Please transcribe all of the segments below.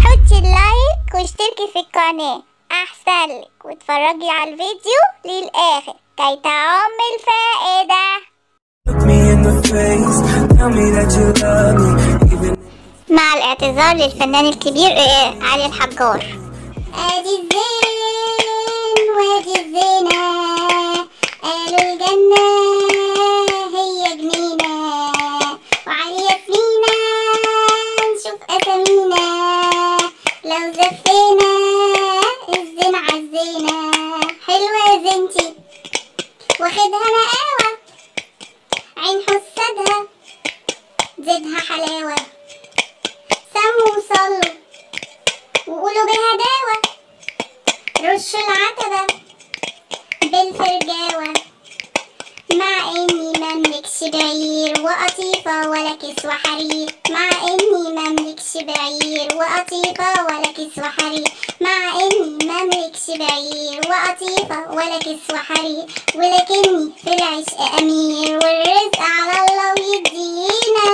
حطي اللايك واشتركي في القناة أحسن لك واتفرجي على الفيديو للآخر كي تعم الفائدة Look me in the face, tell me that you love me, even مع الاعتذار للفنان الكبير آه، علي الحجار ادي الزين وادي الزينة قالوا الجنة هي جنينة وعلي ياسمينة نشوف أسامينا لو زفينا الزين عالزينة حلوة يا زينتي واخدها نقاوة عين حسادها زيدها حلاوة سموا وصلوا وقولوا بهداوة رشوا العتبة بالفرجاوة مع اني مملكش بعير وقطيفة ولا كسوة حرير مع اني مملكش بعير وقطيفة ولا كسوة حرير مع اني مملكش بعير وقطيفة ولا كسوة حرير ولكني في العشق امير والرزق على الله ويدينا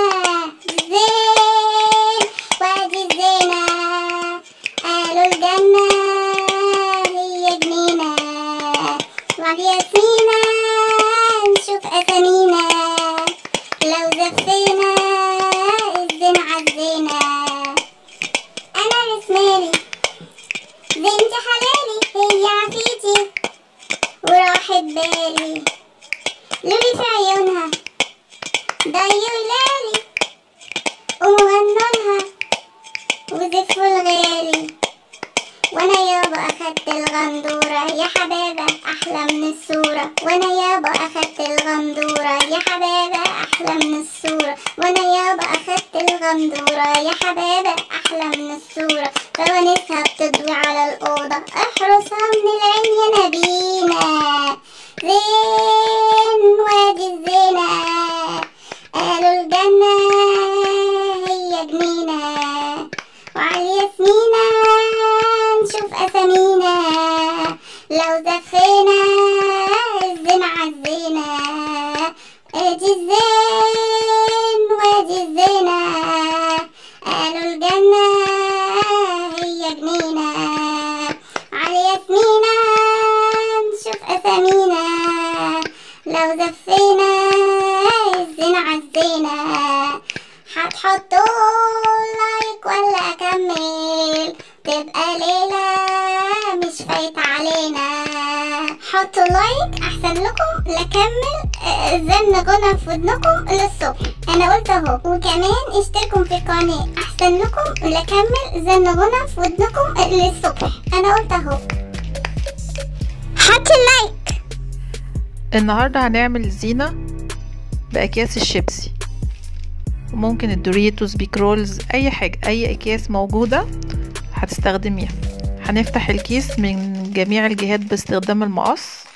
زين وادي الزينة قالوا الجنة هي جنينة وعلي ياسمينة نشوف أسامينا لو زفينا الزين عالزينة أنا رسمالي بنت حلالي هي عفيتي وراحت بالي لولي في عيونها ضيولالي ومغنولها وزفوا الغالي وانا يابا اخدت الغندورة يا حبابة احلى من الصورة وانا يابا اخدت الغندورة يا حبابة احلى من الصورة وانا يابا اخدت الغندورة يا حبابة احلى من الصورة فوانسها بتضوي على الأوضة احرسها من العين يا نبينا زين وادي الزينة قالوا الجنة هي جنينة وعلى ياسمينة نشوف أسامينا لو زفينا الزين عالزينة ادي الزين وادي الزينة قالوا الجنة هي جنينة على ياسمينة نشوف أسامينا لو زفينا الزين عالزينة هتحطوا لايك ولا اكمل تبقى ليلة مش فايتة علينا حطوا لايك احسن لكم لاكمل آه، زن غنى في ودنكم للصبح انا قلت اهو وكمان اشتركوا في القناة احسن لكم لاكمل زن غنى في ودنكم للصبح انا قلت اهو حط اللايك النهاردة هنعمل زينة بأكياس الشيبسي وممكن الدوريتوس بيكرولز أي حاجة أي أكياس موجودة هتستخدميها هنفتح الكيس من جميع الجهات باستخدام المقص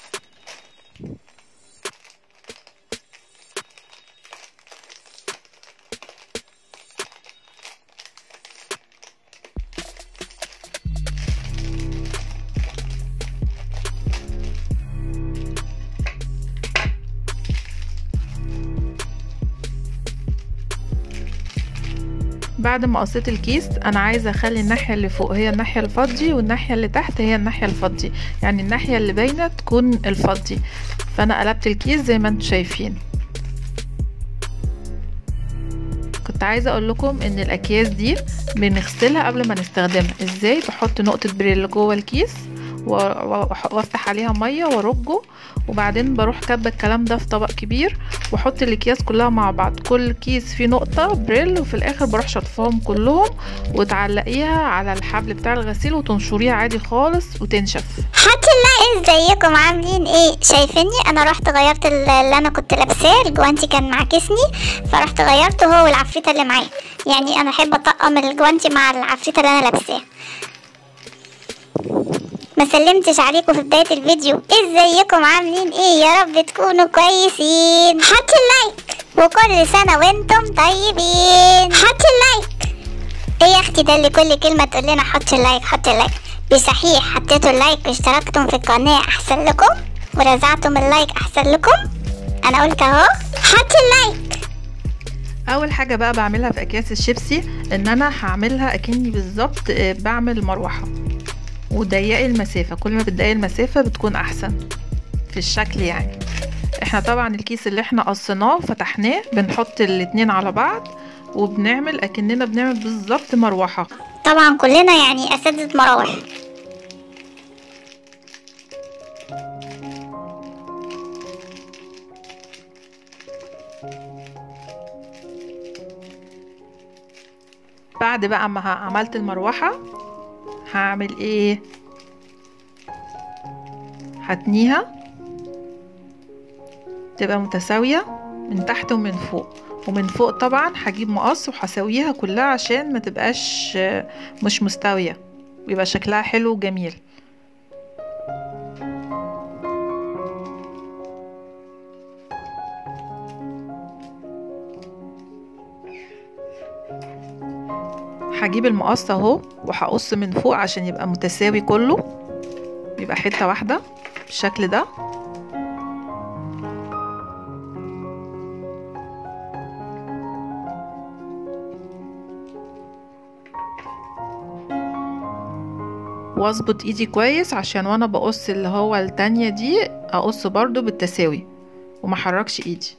بعد ما قصيت الكيس انا عايزه اخلي الناحيه اللي فوق هي الناحيه الفضي والناحيه اللي تحت هي الناحيه الفضي يعني الناحيه اللي باينه تكون الفضي فانا قلبت الكيس زي ما انتم شايفين كنت عايزه اقول لكم ان الاكياس دي بنغسلها قبل ما نستخدمها ازاي بحط نقطه بريل جوه الكيس و- و- وافتح عليها ميه وارجه وبعدين بروح كاتبه الكلام ده في طبق كبير واحط الاكياس كلها مع بعض كل كيس فيه نقطه بريل وفي الاخر بروح شطفهم كلهم وتعلقيها على الحبل بتاع الغسيل وتنشريها عادي خالص وتنشف حط اللايك ازيكم عاملين ايه شايفيني انا رحت غيرت ال- اللي انا كنت لابساه الجوانتي كان معاكسني فرحت غيرته هو والعفريته اللي معاه يعني انا احب اطقم الجوانتي مع العفريته اللي انا لابساه ما سلمتش عليكم في بداية الفيديو ازيكم عاملين ايه يا رب تكونوا كويسين حط اللايك وكل سنة وانتم طيبين حط اللايك ايه يا اختي ده اللي كل كلمة تقول لنا حط اللايك حط اللايك بصحيح حطيتوا اللايك واشتركتم في القناة احسن لكم ورزعتم اللايك احسن لكم انا قلت اهو حط اللايك اول حاجه بقى بعملها في اكياس الشيبسي ان انا هعملها اكني بالظبط آه، بعمل مروحه وضيقي المسافه كل ما بتضيقي المسافه بتكون احسن في الشكل يعني احنا طبعا الكيس اللي احنا قصيناه فتحناه بنحط الاتنين على بعض وبنعمل اكننا بنعمل بالظبط مروحه طبعا كلنا يعني اساتذة مراوح بعد بقى ما ه- عملت المروحة هعمل ايه هتنيها تبقى متساوية من تحت ومن فوق ومن فوق طبعا هجيب مقص وهسويها كلها عشان ما تبقاش آه، مش مستوية ويبقى شكلها حلو وجميل هجيب المقص اهو وهقص من فوق عشان يبقى متساوي كله يبقى حتة واحدة بالشكل ده واظبط ايدي كويس عشان وانا بقص اللي هو التانية دي اقص برضو بالتساوي وما حركش ايدي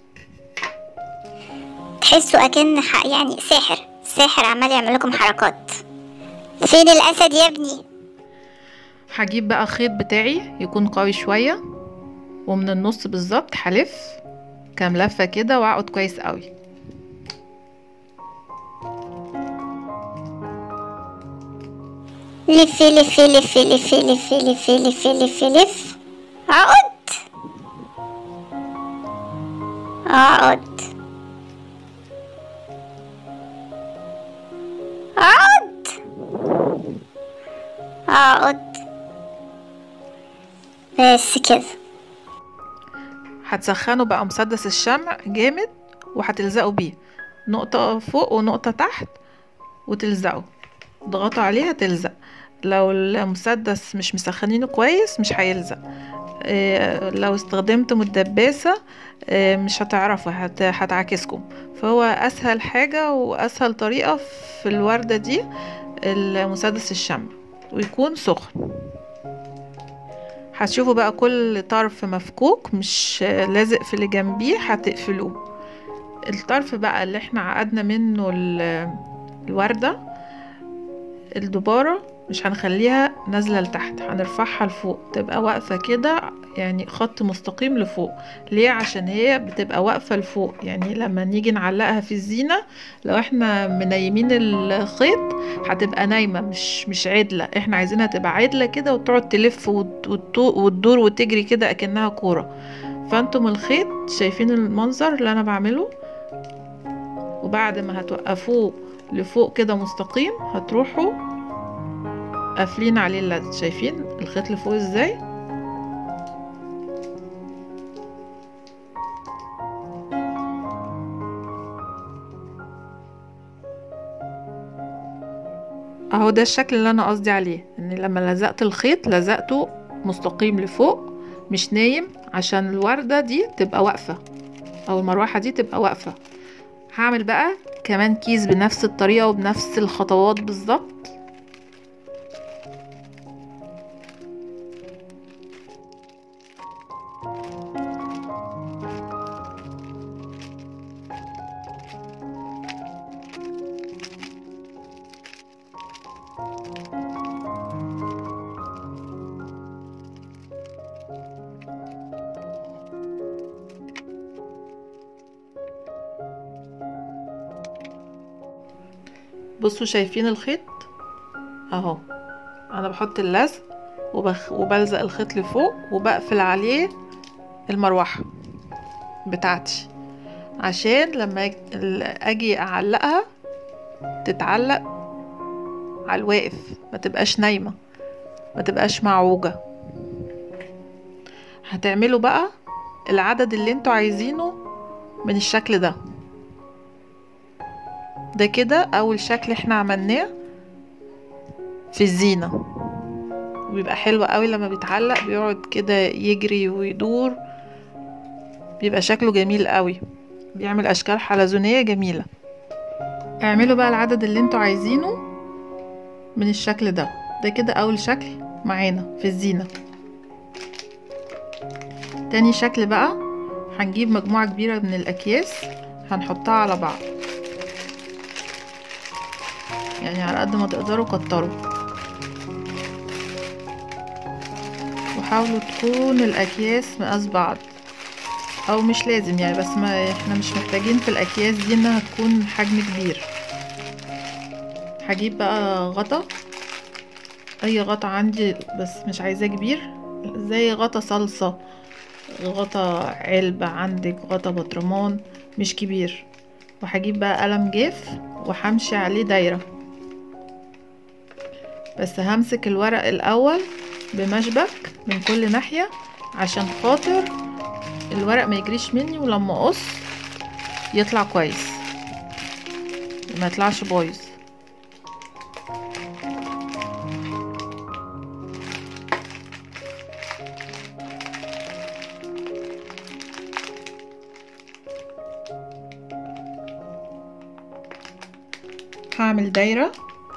تحسوا اكن ح- يعني ساحر ساحر عمال يعمل لكم حركات فين الاسد يا ابني هجيب بقى خيط بتاعي يكون قوي شوية ومن النص بالظبط هلف كام لفة كده واقعد كويس قوي لف لف لف لف لف لف لف لف لف عقد عقد عقد عقد بس كده هتسخنوا بقى مسدس الشمع جامد وهتلزقوا بيه نقطة فوق ونقطة تحت وتلزقوا ضغطوا عليها تلزق لو المسدس مش مسخنينه كويس مش هيلزق إيه، لو استخدمتم الدباسة إيه، مش هتعرفوا هت- هتعاكسكم فهو اسهل حاجة واسهل طريقة في الوردة دي المسدس الشمع ويكون سخن هتشوفوا بقى كل طرف مفكوك مش لازق في اللي جنبيه هتقفلوه الطرف بقى اللي احنا عقدنا منه ال- الوردة الدبارة مش هنخليها نازلة لتحت هنرفعها لفوق تبقى واقفة كده يعني خط مستقيم لفوق ليه عشان هي بتبقى واقفة لفوق يعني لما نيجي نعلقها في الزينة لو احنا منيمين الخيط هتبقى نايمة مش مش عدلة احنا عايزينها تبقى عدلة كده وتقعد تلف وت- وت- وتدور وتجري كده اكنها كورة فانتم الخيط شايفين المنظر اللي انا بعمله وبعد ما هتوقفوه لفوق كده مستقيم هتروحوا قافلين عليه اللزق شايفين الخيط لفوق ازاي اهو ده الشكل اللي انا قصدي عليه ان لما لزقت الخيط لزقته مستقيم لفوق مش نايم عشان الوردة دي تبقى واقفة او المروحة دي تبقى واقفة هعمل بقى كمان كيس بنفس الطريقة وبنفس الخطوات بالظبط بصوا شايفين الخيط اهو انا بحط اللزق وبخ... وبلزق الخيط لفوق وبقفل عليه المروحة بتاعتي عشان لما يج- ال- اجي اعلقها تتعلق على الواقف ما تبقاش نايمة ما تبقاش معوجة هتعملوا بقى العدد اللي انتوا عايزينه من الشكل ده ده كده اول شكل احنا عملناه في الزينة بيبقى حلو قوي لما بيتعلق بيقعد كده يجري ويدور بيبقى شكله جميل قوي بيعمل اشكال حلزونية جميلة اعملوا بقى العدد اللي انتوا عايزينه من الشكل ده ده كده اول شكل معانا في الزينة تاني شكل بقى هنجيب مجموعة كبيرة من الأكياس هنحطها على بعض يعني على قد ما تقدروا كتروا وحاولوا تكون الأكياس مقاس بعض أو مش لازم يعني بس ما احنا مش محتاجين في الأكياس دي انها تكون حجم كبير هجيب بقى غطا اي غطا عندي بس مش عايزاه كبير زي غطا صلصة غطا علبة عندك غطا بطرمان مش كبير وهجيب بقى قلم جاف وهمشي عليه دايرة بس همسك الورق الاول بمشبك من كل ناحية عشان خاطر الورق ما يجريش مني ولما اقص يطلع كويس ما يطلعش بايظ هعمل دايرة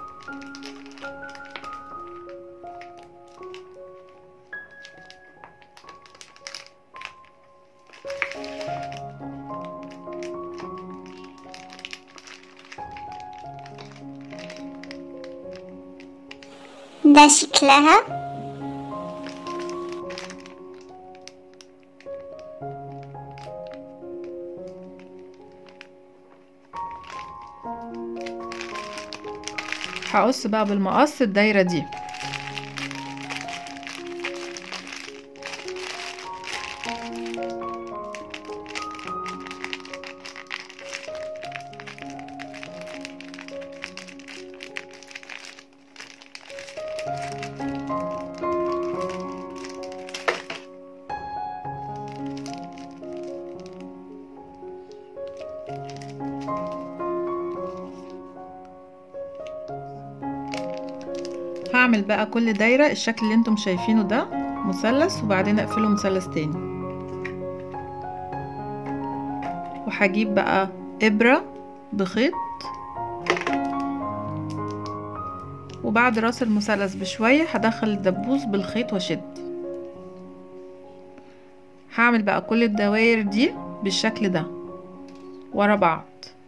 ده شكلها هقص بقى بالمقص الدايرة دي هعمل بقى كل دايرة الشكل اللي انتم شايفينه ده مثلث وبعدين اقفله مثلث تاني وهجيب بقى ابرة بخيط وبعد راس المثلث بشوية هدخل الدبوس بالخيط واشد هعمل بقى كل الدوائر دي بالشكل ده ورا بعض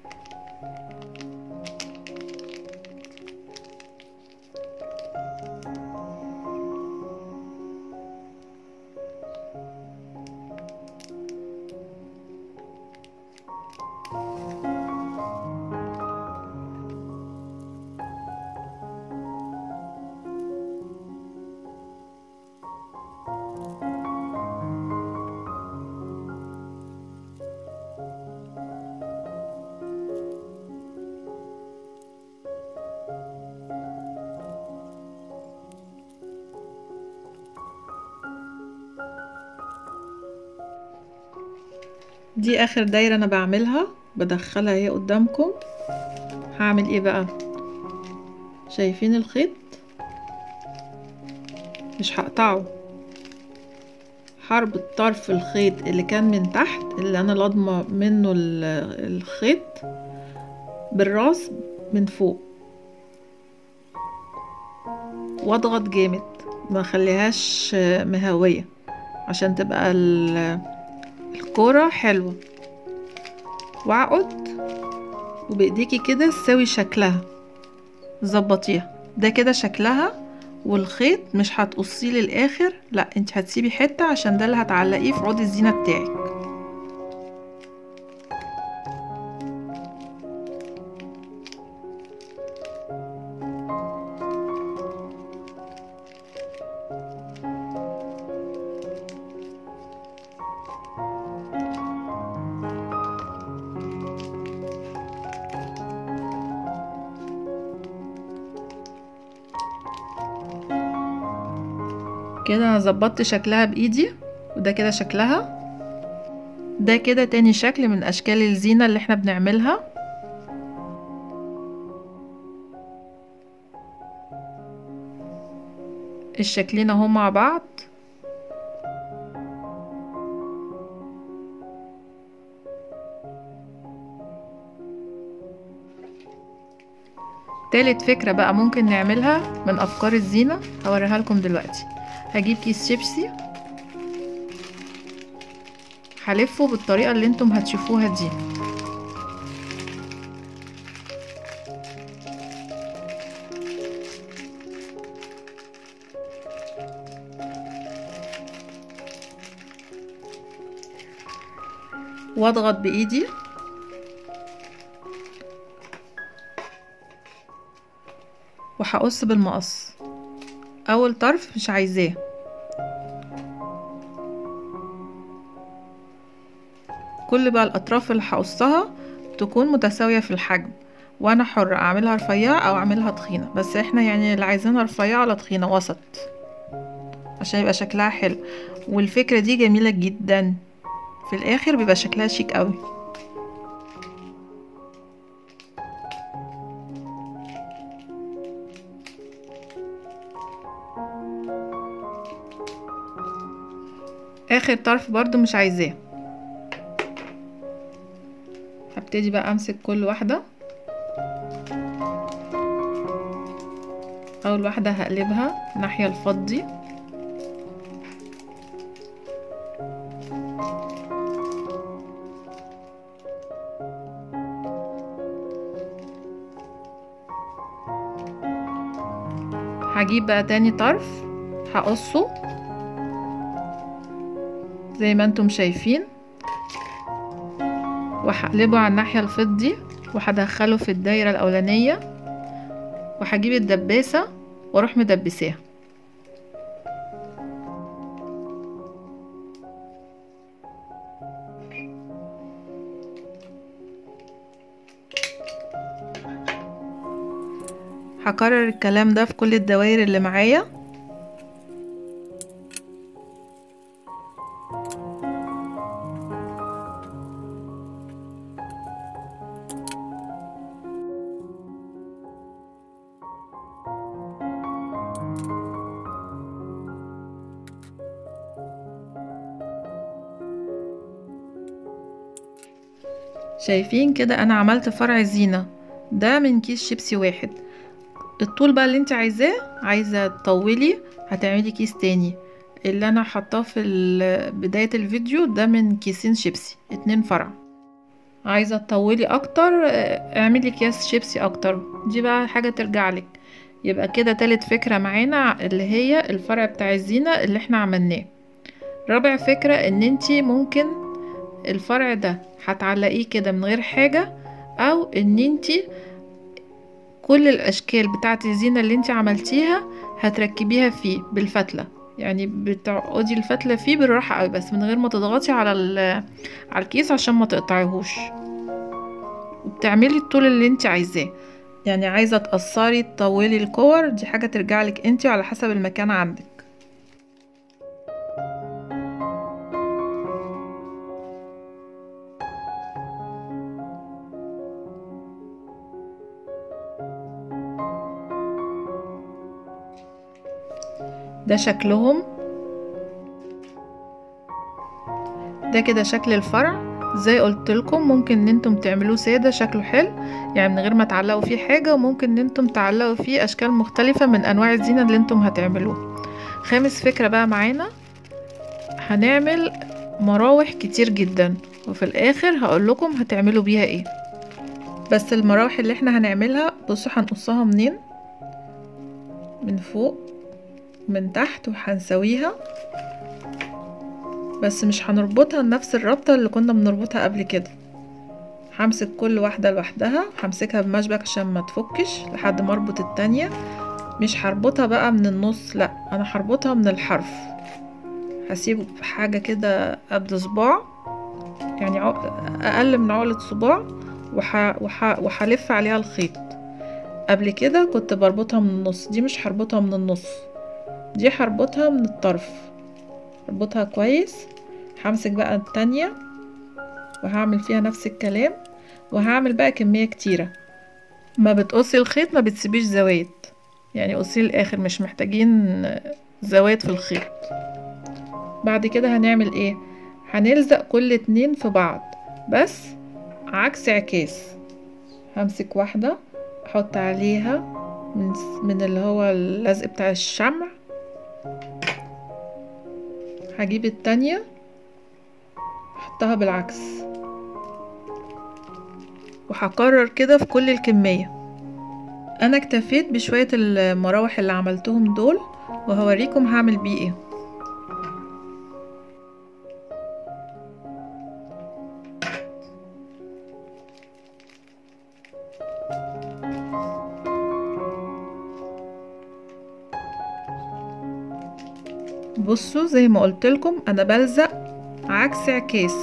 دي اخر دايرة انا بعملها بدخلها اهي قدامكم هعمل ايه بقى شايفين الخيط مش هقطعه هربط طرف الخيط اللي كان من تحت اللي انا لاضمه منه ال- الخيط بالراس من فوق واضغط جامد ما اخليهاش مهويه عشان تبقى ال- الكوره حلوه واعقد وبايديكي كده تساوي شكلها ظبطيها ده كده شكلها والخيط مش هتقصيه للاخر لا انت هتسيبي حته عشان ده اللي هتعلقيه في عود الزينه بتاعك كده انا ظبطت شكلها بايدي وده كده شكلها ده كده تاني شكل من اشكال الزينة اللي احنا بنعملها الشكلين اهو مع بعض تالت فكرة بقى ممكن نعملها من أفكار الزينة هوريها لكم دلوقتي هجيب كيس شيبسي هلفه بالطريقة اللي انتم هتشوفوها دي واضغط بايدي وهقص بالمقص اول طرف مش عايزاه كل بقى الاطراف اللي هقصها تكون متساويه في الحجم وانا حرة اعملها رفيعة او اعملها تخينة بس احنا يعني اللي عايزينها رفيعة ولا تخينة وسط عشان يبقى شكلها حلو والفكرة دي جميلة جدا في الاخر بيبقى شكلها شيك قوي اخر طرف برضو مش عايزاه هبتدي بقى امسك كل واحدة اول واحدة هقلبها الناحية الفضي هجيب بقى تاني طرف هقصه زي ما انتم شايفين وهقلبه على الناحية الفضي وهدخله في الدايرة الأولانية وهجيب الدباسة واروح مدبساها هكرر الكلام ده في كل الدوائر اللي معايا شايفين كده انا عملت فرع زينة ده من كيس شيبسي واحد الطول بقى اللي انت عايزاه عايزة تطولي هتعملي كيس تاني اللي انا حطاه في ال- بداية الفيديو ده من كيسين شيبسي اتنين فرع عايزة تطولي اكتر اه، اعملي اكياس شيبسي اكتر دي بقى حاجة ترجع لك يبقى كده تالت فكرة معانا اللي هي الفرع بتاع الزينة اللي احنا عملناه رابع فكرة ان انتي ممكن الفرع ده هتعلقيه كده من غير حاجة او ان انتي كل الاشكال بتاعه الزينه اللي انت عملتيها هتركبيها فيه بالفتله يعني بتعقدي الفتله فيه بالراحه قوي بس من غير ما تضغطي على ال- على الكيس عشان ما تقطعيهوش وبتعملي الطول اللي انت عايزاه يعني عايزه تقصري تطولي الكور دي حاجه ترجعلك انت على حسب المكان عندك ده شكلهم ده كده شكل الفرع زي قلت لكم ممكن ان انتم تعملوه ساده شكله حلو يعني من غير ما تعلقوا فيه حاجه وممكن ان انتم تعلقوا فيه اشكال مختلفه من انواع الزينه اللي انتم هتعملوها خامس فكره بقى معانا هنعمل مراوح كتير جدا وفي الاخر هقول لكم هتعملوا بيها ايه بس المراوح اللي احنا هنعملها بصوا هنقصها منين من فوق من تحت وهنسويها بس مش هنربطها نفس الربطة اللي كنا بنربطها قبل كده همسك كل واحدة لوحدها همسكها بمشبك عشان ما تفكش لحد ما اربط التانية مش هربطها بقى من النص لا انا هربطها من الحرف هسيب حاجة كده قد صباع يعني عق- اقل من عقلة صباع وح... وح... وهلف عليها الخيط قبل كده كنت بربطها من النص دي مش هربطها من النص دي هربطها من الطرف اربطها كويس همسك بقى التانية وهعمل فيها نفس الكلام وهعمل بقى كمية كتيرة ما بتقصي الخيط ما بتسيبيش زوايد يعني قصيه الاخر مش محتاجين زوايد في الخيط بعد كده هنعمل ايه هنلزق كل اتنين في بعض بس عكس عكاس همسك واحدة واحط عليها من من اللي هو اللزق بتاع الشمع هجيب التانية احطها بالعكس وهكرر كده في كل الكمية انا اكتفيت بشوية المراوح اللي عملتهم دول وهوريكم هعمل بيه ايه بصوا زي ما قلت لكم انا بلزق عكس عكاس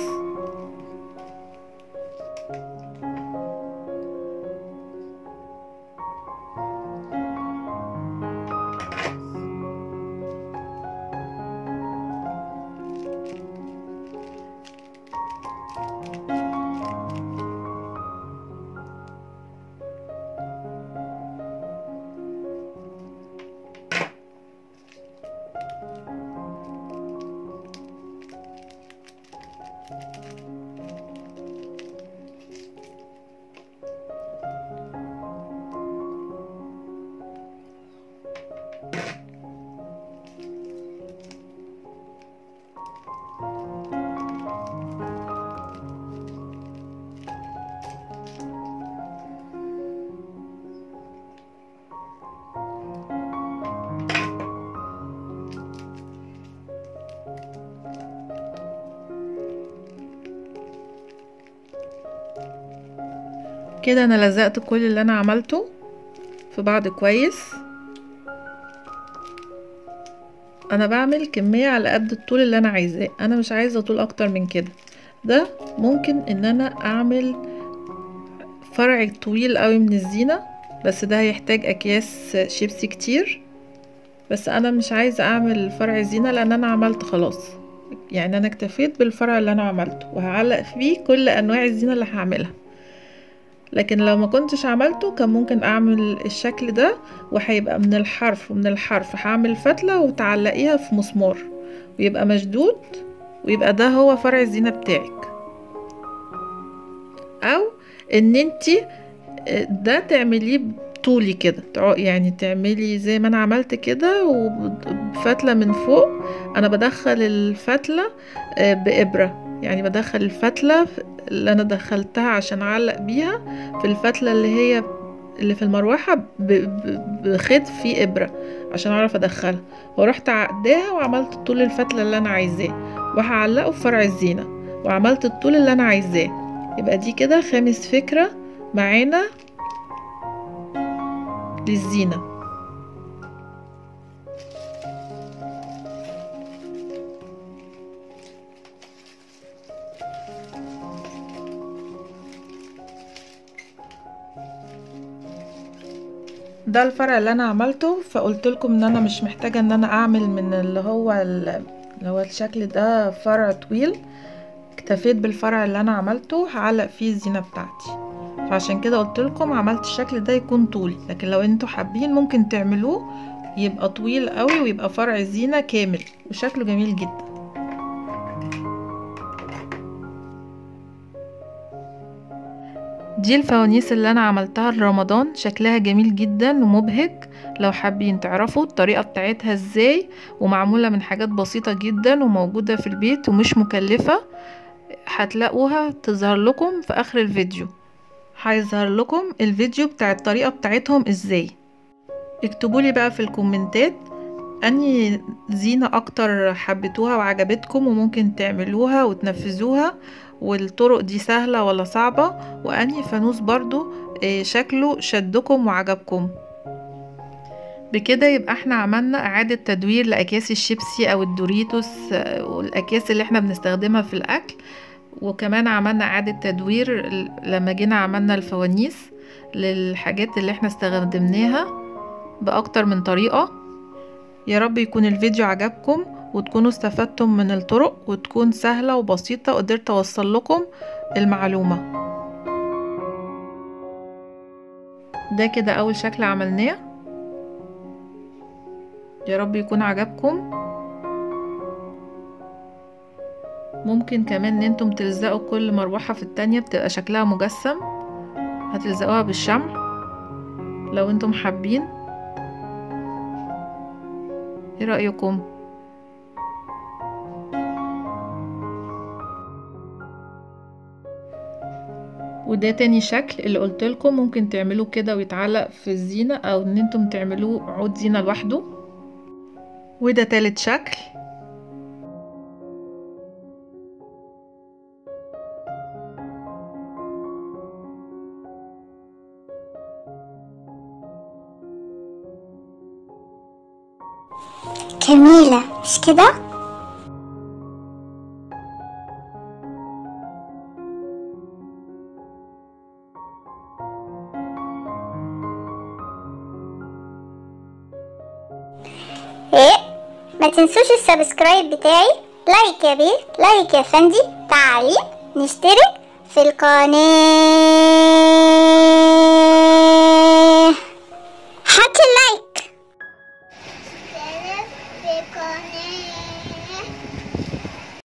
كده انا لزقت كل اللي انا عملته في بعض كويس انا بعمل كمية على قد الطول اللي انا عايزاه انا مش عايزة طول اكتر من كده ده ممكن ان انا اعمل فرع طويل قوي من الزينة بس ده هيحتاج اكياس شيبسي كتير بس انا مش عايزة اعمل فرع زينة لان انا عملت خلاص يعني انا اكتفيت بالفرع اللي انا عملته وهعلق فيه كل انواع الزينة اللي هعملها لكن لو ما كنتش عملته كان ممكن اعمل الشكل ده وهيبقى من الحرف ومن الحرف هعمل فتلة وتعلقيها في مسمار ويبقى مشدود ويبقى ده هو فرع الزينة بتاعك او ان انتي ده تعمليه طولي كده يعني تعملي زي ما انا عملت كده وبفتلة من فوق انا بدخل الفتلة بإبرة يعني بدخل الفتلة اللي انا دخلتها عشان اعلق بيها في الفتلة اللي هي اللي في المروحة بخيط فيه ابرة عشان اعرف ادخلها ورحت عقداها وعملت طول الفتلة اللي انا عايزاه وهعلقه في فرع الزينة وعملت الطول اللي انا عايزاه يبقى دي كده خامس فكرة معانا للزينة ده الفرع اللي انا عملته فقلت لكم ان انا مش محتاجة ان انا اعمل من اللي هو اللي هو الشكل ده فرع طويل اكتفيت بالفرع اللي انا عملته هعلق فيه الزينة بتاعتي فعشان كده قلت لكم عملت الشكل ده يكون طولي لكن لو انتوا حابين ممكن تعملوه يبقى طويل قوي ويبقى فرع زينة كامل وشكله جميل جدا دي الفوانيس اللي انا عملتها لرمضان شكلها جميل جدا ومبهج لو حابين تعرفوا الطريقة بتاعتها ازاي ومعمولة من حاجات بسيطة جدا وموجودة في البيت ومش مكلفة هتلاقوها تظهر لكم في اخر الفيديو هيظهر لكم الفيديو بتاع الطريقة بتاعتهم ازاي اكتبوا لي بقى في الكومنتات اني زينة اكتر حبيتوها وعجبتكم وممكن تعملوها وتنفذوها والطرق دي سهلة ولا صعبة وانهي فانوس برضو شكله شدكم وعجبكم بكده يبقى احنا عملنا اعادة تدوير لاكياس الشيبسي او الدوريتوس والاكياس اللي احنا بنستخدمها في الاكل وكمان عملنا اعادة تدوير لما جينا عملنا الفوانيس للحاجات اللي احنا استخدمناها باكتر من طريقة يا رب يكون الفيديو عجبكم وتكونوا استفدتم من الطرق وتكون سهلة وبسيطة قدرت اوصل لكم المعلومة ده كده اول شكل عملناه يا رب يكون عجبكم ممكن كمان ان انتم تلزقوا كل مروحة في التانية بتبقى شكلها مجسم هتلزقوها بالشمع لو انتم حابين ايه رأيكم وده تاني شكل اللي قلت لكم ممكن تعملوه كده ويتعلق في الزينة او ان انتم تعملوه عود زينة لوحده وده تالت شكل جميلة مش كده؟ ايه ما تنسوش السبسكرايب بتاعي لايك يا بيه لايك يا فندي تعليق نشترك في القناة